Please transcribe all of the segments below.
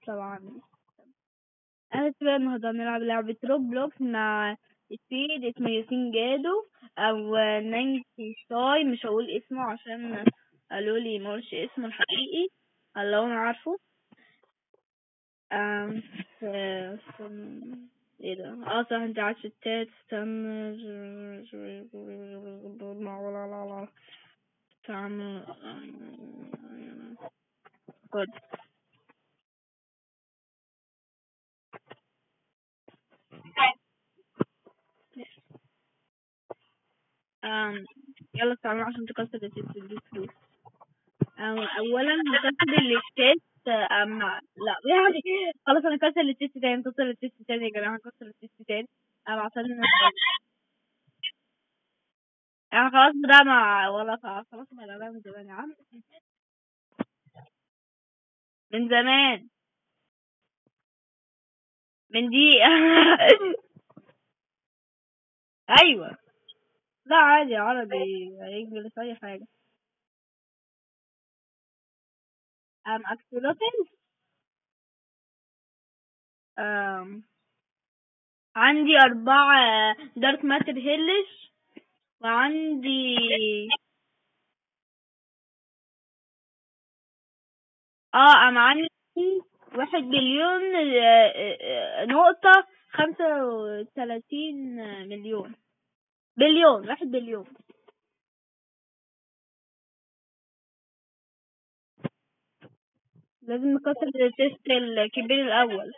طبعا انا بقى النهارده هنلعب لعبة روبلوكس مع سبيد اسمه ياسين جادو او نانسي شاي مش هقول اسمه عشان قالوا لي مقولش اسمه الحقيقي اللي هو انا عارفه أم ف- ف- ايه ده اه صح انت عايز ستات استنى تعمل خد أم يلا استعمل عشان تكسر التيست تجيب فلوس أم اولا هكسر التيست أم لا يعني خلاص انا كسر التيست تاني نكسر التيست تاني يا جماعه هنكسر التيست تاني أم عشان يعني خلاص بدأ مع ولا خلاص خلاص بدأ من زمان يا عم من زمان من دقيقة ايوه لا عادي عربي انجلش اي حاجة ام اكسلوتل ام عندي اربعة دارك ماتر هيلش وعندي اه ام عندي واحد مليون آه، آه، نقطة خمسة وثلاثين مليون بليون واحد بليون لازم نكسر التيست الكبير الأول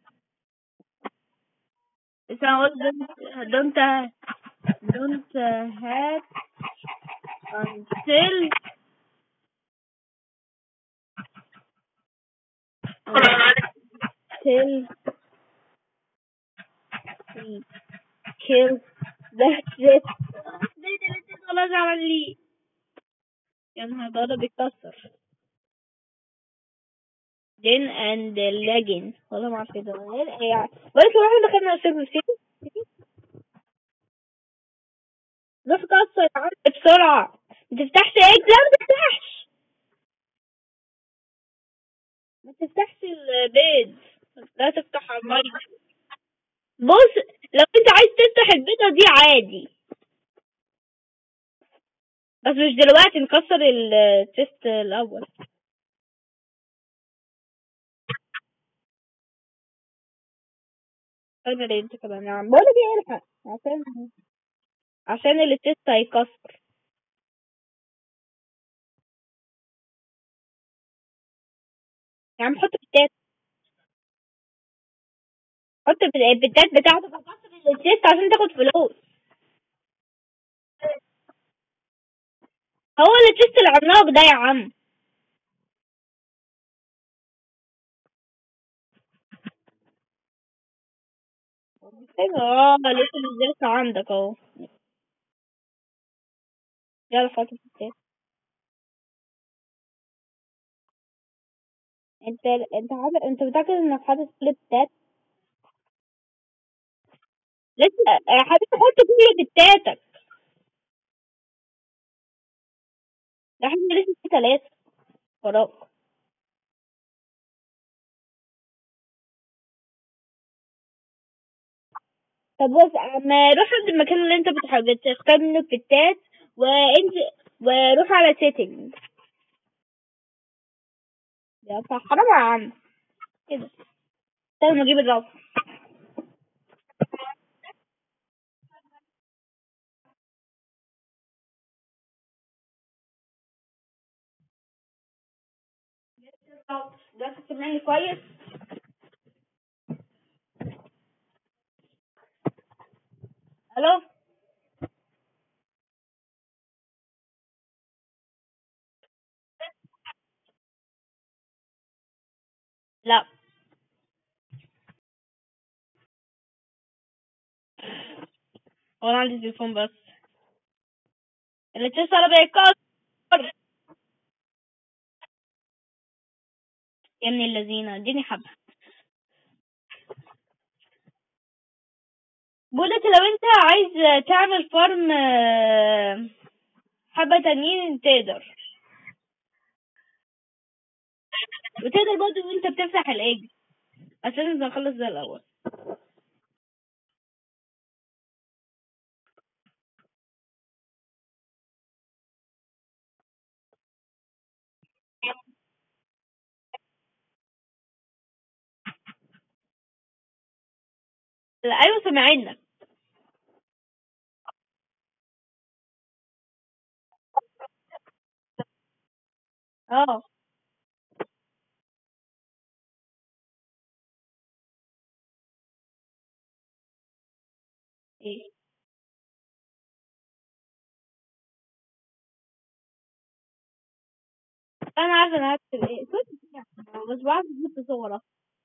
بس أنا قلت don't don't have until until we kill that shit ليه ده لسه خلاص عمل لي يا نهار ده ده بيتكسر جين اند لاجن والله ما عارف كده يعني بس لو احنا دخلنا السيرفر سيتي روح كسر يا عم بسرعة ما تفتحش اكس لا ما تفتحش ما تفتحش البيض لا تفتح المايك بص لو انت عايز تفتح البيضة دي عادي بس مش دلوقتي نكسر التيست الأول انا ليه انت كمان يا عم بقولك ايه الحق عشان عشان التيست هيكسر يا عم حط البتات حط البتات بتاعتك وكسر التيست عشان تاخد فلوس هو التيست العملاق ده يا عم اه لسه نزلت عندك اهو يلا حط البتات انت انت حاطط انت متأكد انك حاطط كل البتات لسه يا حبيبي حط كل بتاتك يا حبيبي لسه في تلاتة وراك طب بص اما روح عند المكان اللي انت بتح- بتختار منه البتات وانت وروح على سيتنج يا صح حرام يا عم كده استنى ما اجيب الرف ده سمعني كويس الو لا هو انا عندي تليفون بس اللي اتصل بيكسر يا ابن الذين اديني حبة بقولك لو انت عايز تعمل فارم آه، حبة تانيين تقدر وتقدر برضه وانت بتفتح الايج بس لازم نخلص ده الأول لا، أيوة سامعينك اه ايه انا عارفه انا هكتب ايه كنت بس بعرف احط صورة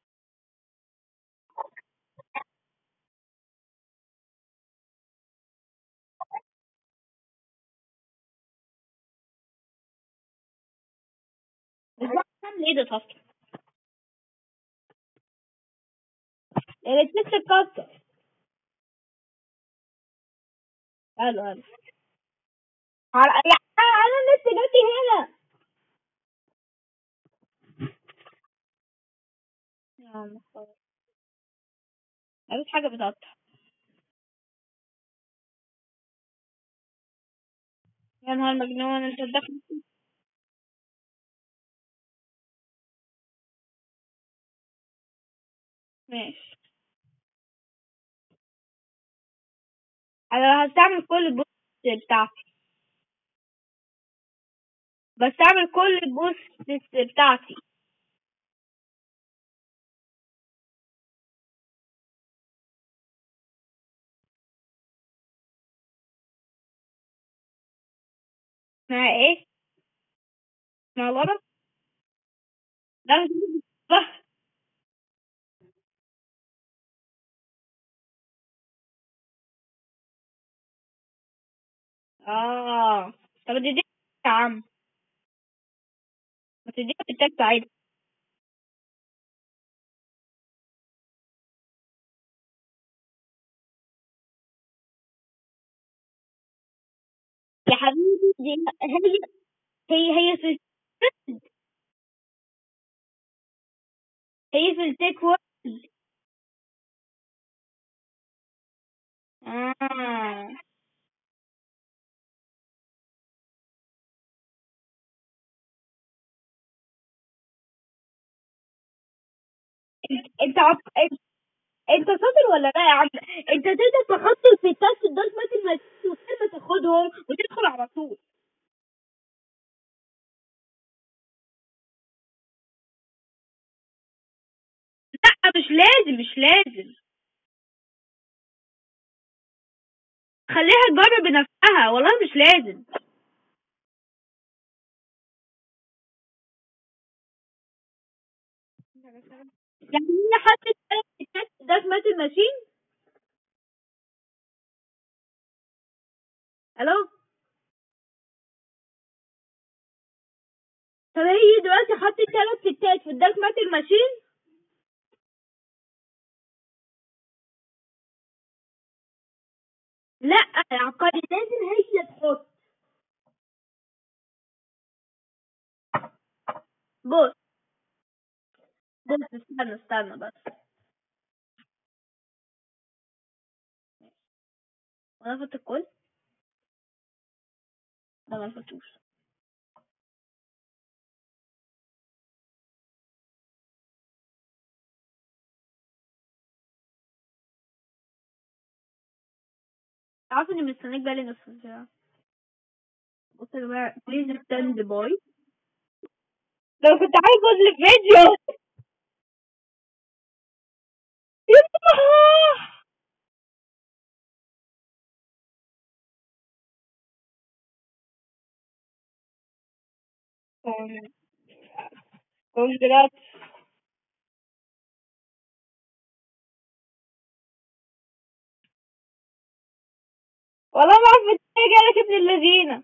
مش بعرف اعمل ايه ده اصلا الاتنين اتكسر حلو حلو على- يا انا لسه جاتي هنا يا عم خلاص مفيش حاجة بتقطع يا نهار مجنون انت داخل ماشي انا هستعمل كل البوست بتاعتي بستعمل كل البوست بتاعتي مع ايه مع الغلط لا مش صح اه طب دي دي يا عم ما تديها بالتاج سعيد يا حبيبي دي هي هي هي في هي في التيك وورد اه انت انت عط- انت انت شاطر ولا لا يا عم انت تقدر تحط في التاست الدارك ماتر من غير ما تاخدهم وتدخل على طول لا مش لازم مش لازم خليها تجرب بنفسها والله مش لازم يعني هي حطت التاست الدارك ماتر ماشين الو طب هي دلوقتي حطت ثلاث ستات في الدارك ماتر ماشين لا يا عبقري لازم هي تحط بص بص استنى استنى بس وانا فت الكل لا ما فتوش عارفه اني مستنيك بقالي نص ساعه بص يا جماعه بليز ستاند باي لو كنت عايز اقول لك فيديو يا الله كونجرات والله ما عرفت ايه جالك ابن الذين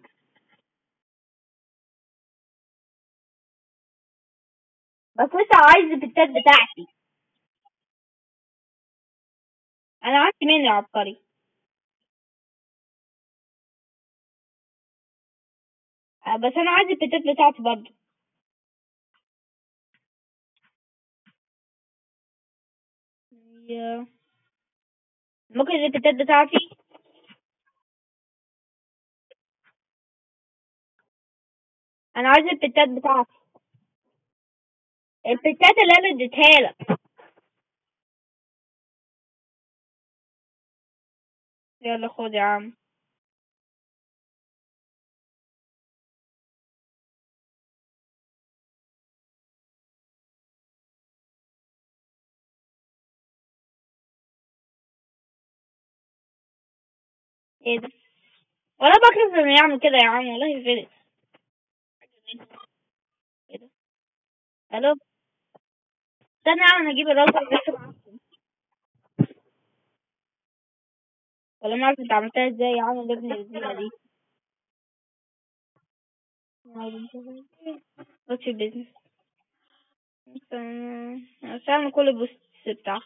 بس لسه عايز البتات بتاعتي انا عندي مين يا عبقري آه، بس انا عايز البتات بتاعتي برضه ممكن الريبيتات بتاعتي انا عايز البتات بتاعتي البتات اللي انا اديتها لك يلا خد يا عم ايه ده ولا بكرف انه يعمل كده يا عم والله فلس ايه ده الو استنى يا عم انا اجيب الراوتر بس معفن ولا ما اعرف انت عملتها ازاي يا عم اللي ابن الزينة دي واتش بيزنس استنى كل البوست بتاعها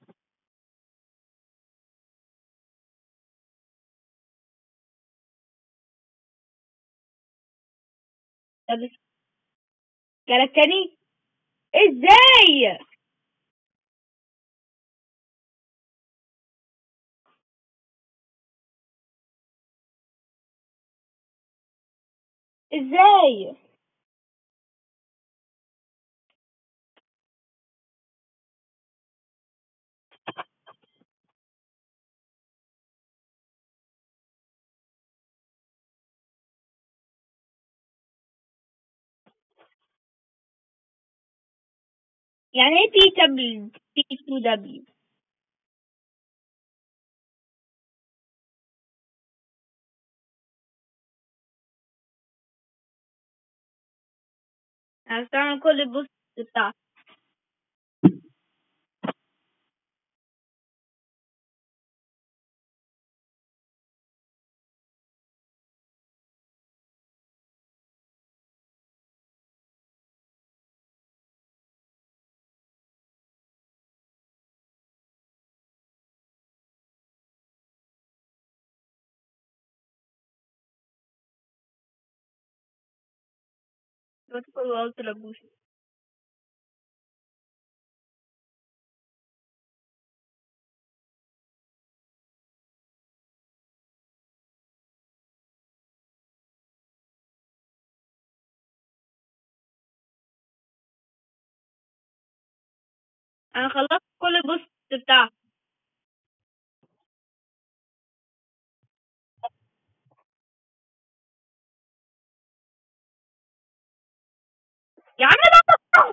طب جالك تاني ازاي ازاي يعني ايه بي دبليو بي 2 دبليو هستعمل كل البوست بتاعتي بدخل والتر ابوس انا خلصت كل البوست بتاعتي يا عم لا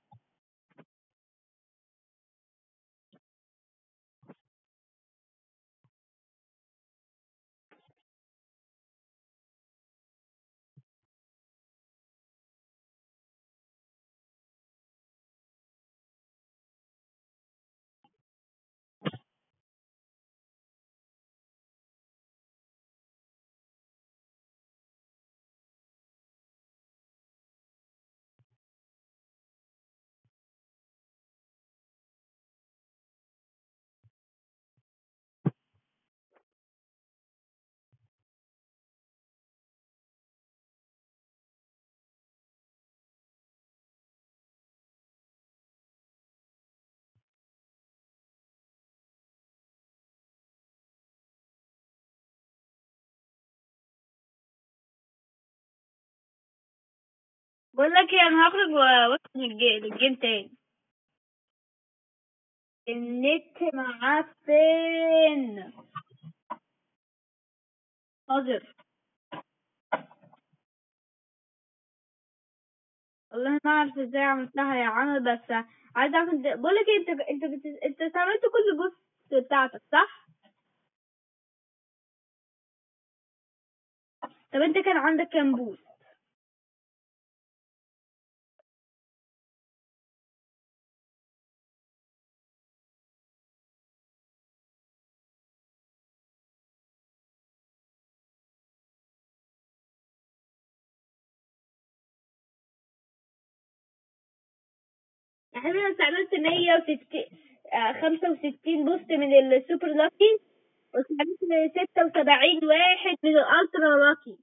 بقول لك ايه انا هخرج وادخل الجيم الجيم تاني النت معفن حاضر والله ما اعرف ازاي عملتها يا عم بس عايز اعرف انت بقول لك إيه، انت انت بت... انت استعملت كل البوست بتاعتك صح؟ طب انت كان عندك كام بوست؟ يعني انا استعملت 160 آه، 65 بوست من السوبر لاكي واستعملت 76 واحد من الالترا لاكي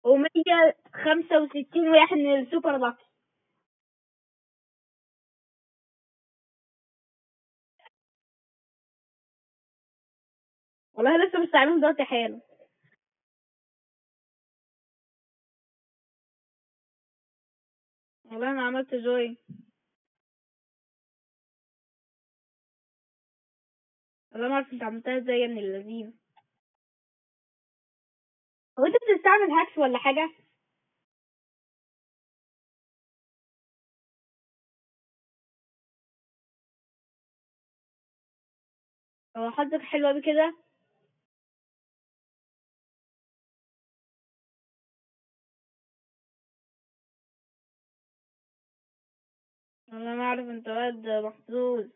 ومية خمسة وستين واحد من السوبر لاكس والله لسه مستعملهم دلوقتي حالا والله انا عملت جوين والله ما اعرف انت عملتها ازاي يا ابن اللذين هو انت بتستعمل هاكس ولا حاجة؟ هو حظك حلو اوي كده والله ما اعرف انت واد محظوظ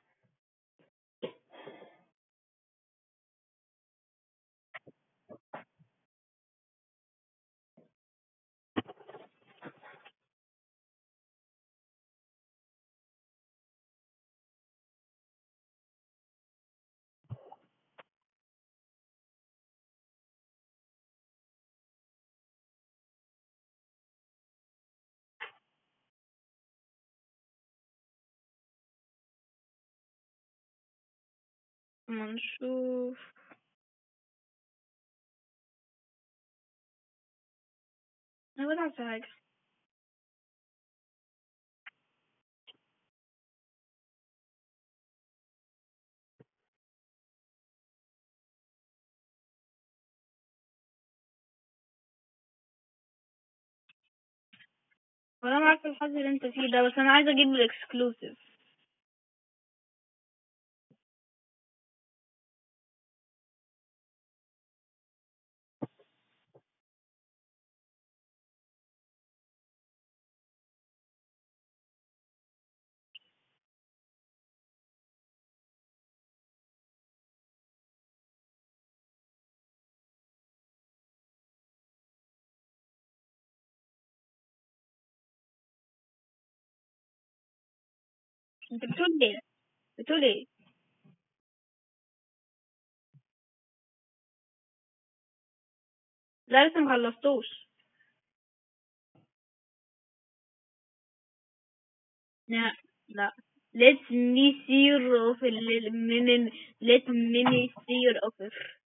اما نشوف انا بلعب في حاجة والله ما عارفة الحظ اللي انت فيه ده بس انا عايزة اجيب الاكسكلوسيف انت بتقول ايه بتقول ايه لا لسه مخلصتوش لا لا let me see your offer let me see your offer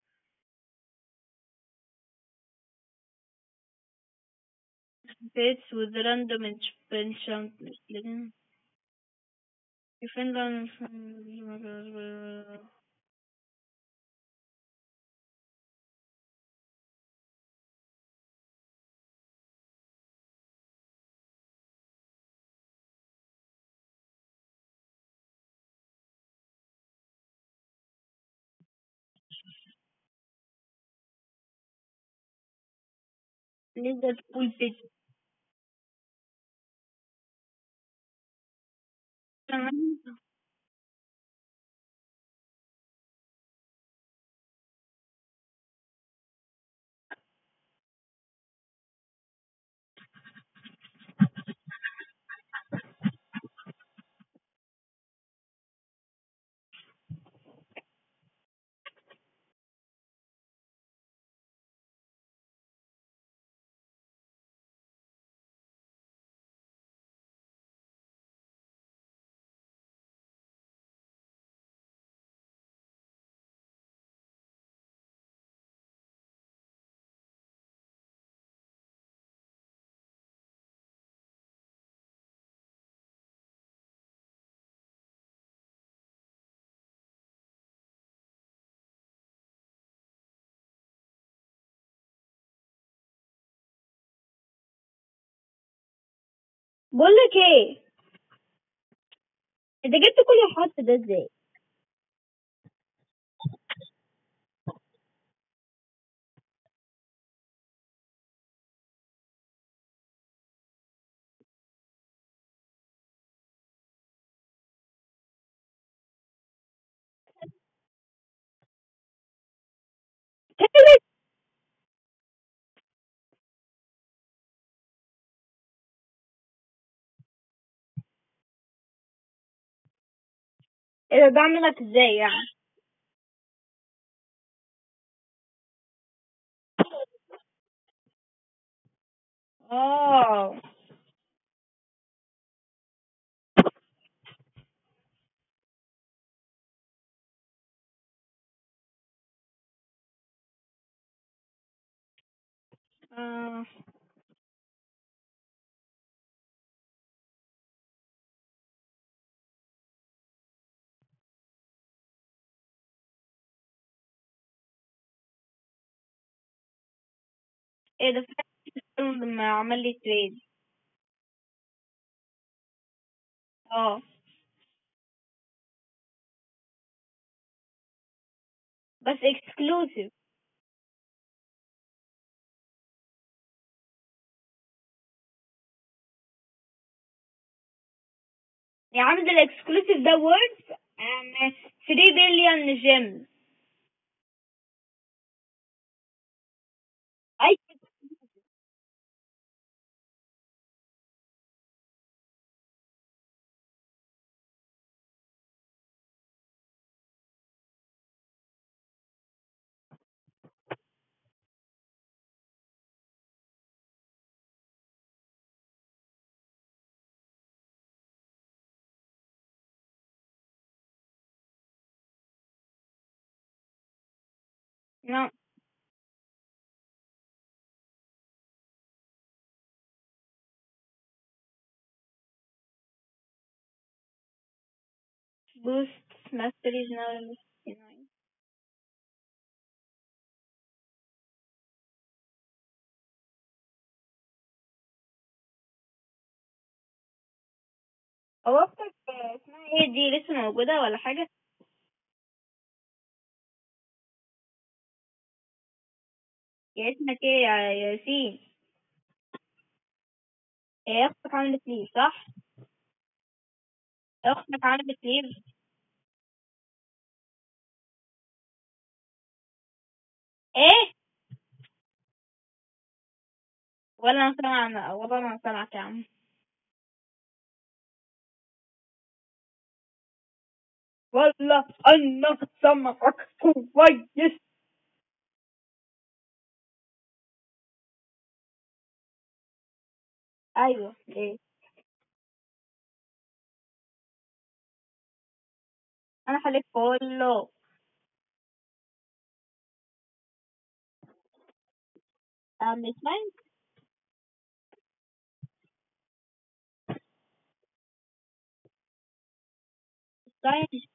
fits with random enchantment defend on lizard pulpit تمام بقول لك ايه انت جبت كل الحط ده ازاي ايه ده بعملك ازاي يعني اه اه ايه ده فعلا لما عمل لي تريد اه بس اكسكلوسيف يا عم ده الاكسكلوسيف ده وورد 3 بليون جيم اي نعم boost mastery is now 69 هو اختك اسمها ايه دي لسه موجودة ولا حاجة؟ يا اسمك ايه يا ياسين؟ هي اختك عملت ليه صح؟ اختك عملت ليه؟ ايه؟ ولا انا سامع ولا انا سامعك يا عم ولا انا سامعك كويس ايوه ايه انا حليت كله ام اسمعي ساينس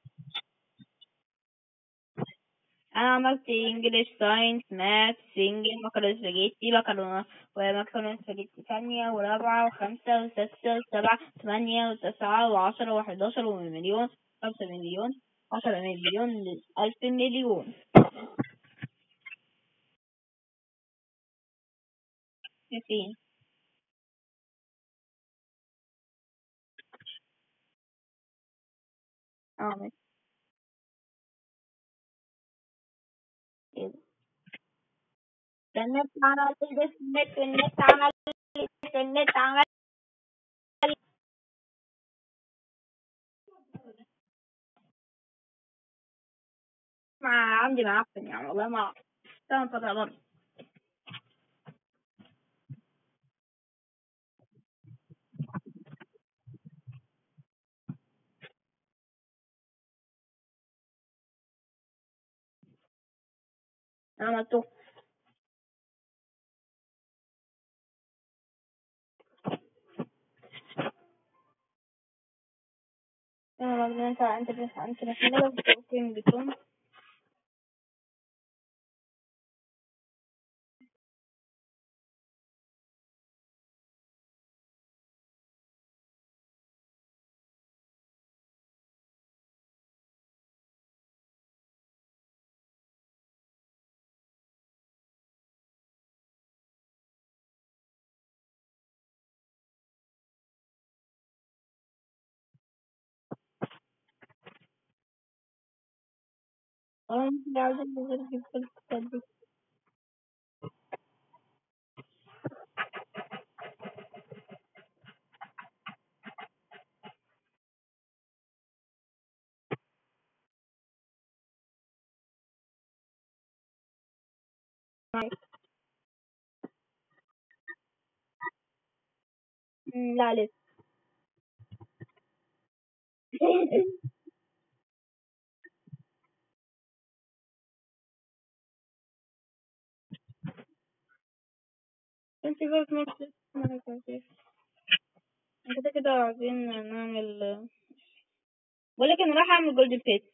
انا عملت انجلش ساينس ماث سنجل مكرونة سباجيتي مكرونة ومكرونة سباجيتي ثانية ورابعة وخمسة وستة وسبعة ثمانية وتسعة وعشرة وحداشر ومليون خمسة مليون عشرة مليون ألف مليون ستين اه ماشي ايه ده ده النت عمل ايه ده النت النت عمل ايه ده النت عمل مع عندي معفن يعني والله ما اعرف استنى فترة برضه انا عملته انا مجنون انت انت انت انت محملة بتوكين بتون انا مش عاوزة انزل اجيب كل الكتاب دي معاك. مم، لا لسه انت بقى في نفس كده كده عايزين نعمل ولكن راح اعمل جولد فيس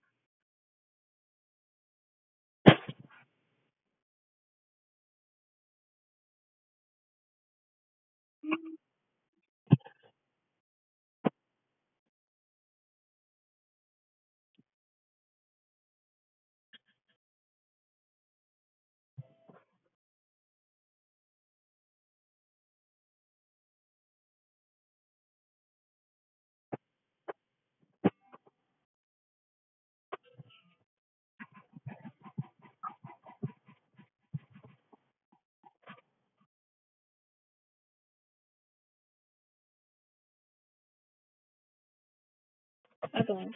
اه تمام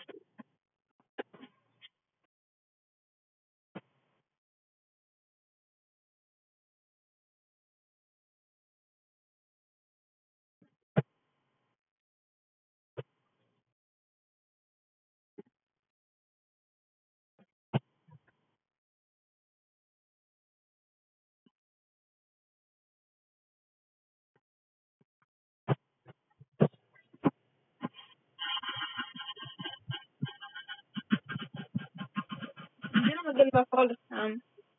عندنا مجال بقى خالص يا عم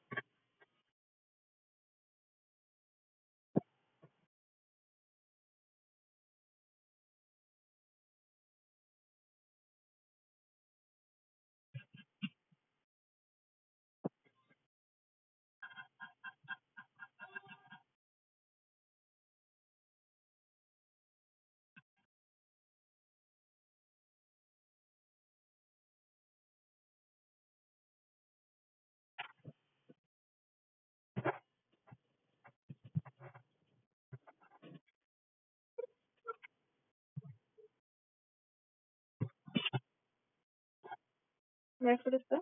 ما خلص ده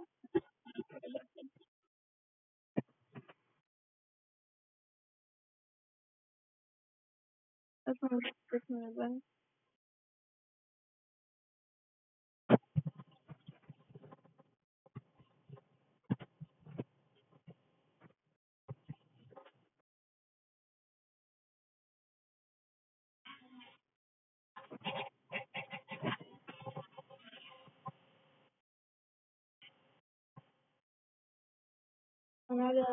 اسمه مش اسمه البنك انا على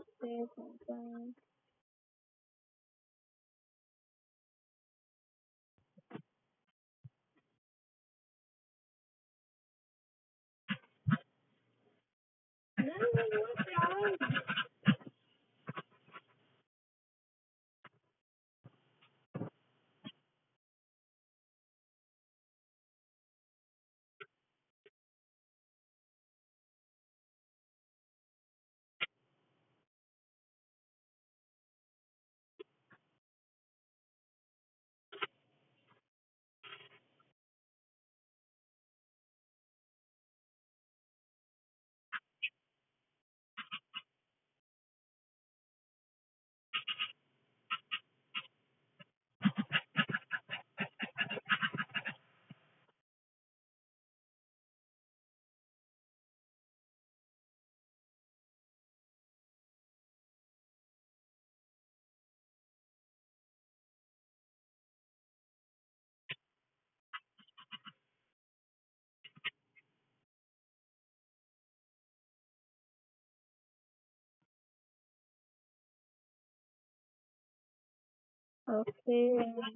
اوكي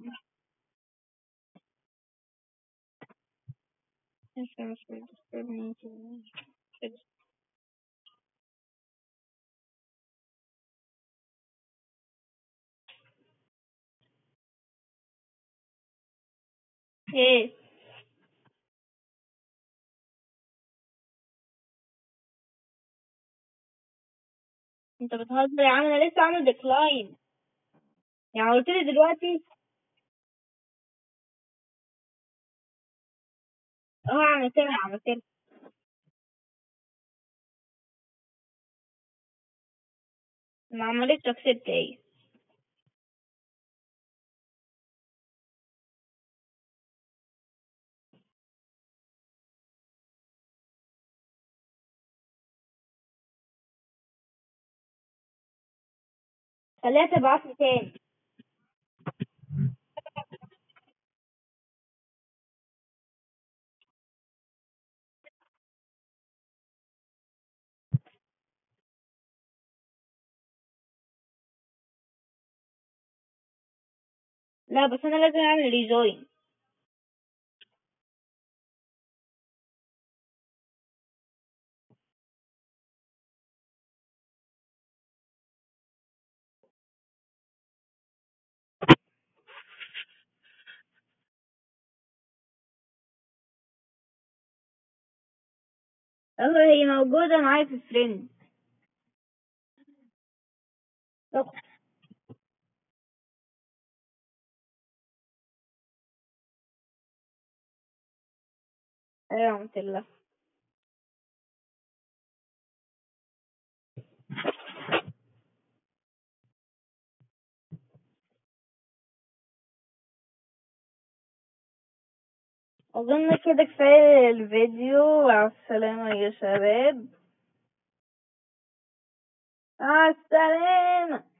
مش مش disturbing كده ايه انت بتهزر يا عم انا لسه عامل ديكلاين يعني قلت لي دلوقتي اه عملت لها عملت لها ما عملتش اكسبت ايه خليها تبعت لي تاني لا بس انا لازم اعمل ريجوين اهو هي موجودة معايا في فريند ايوه عملت الله أظن كده كفاية الفيديو مع السلامة يا شباب مع السلامة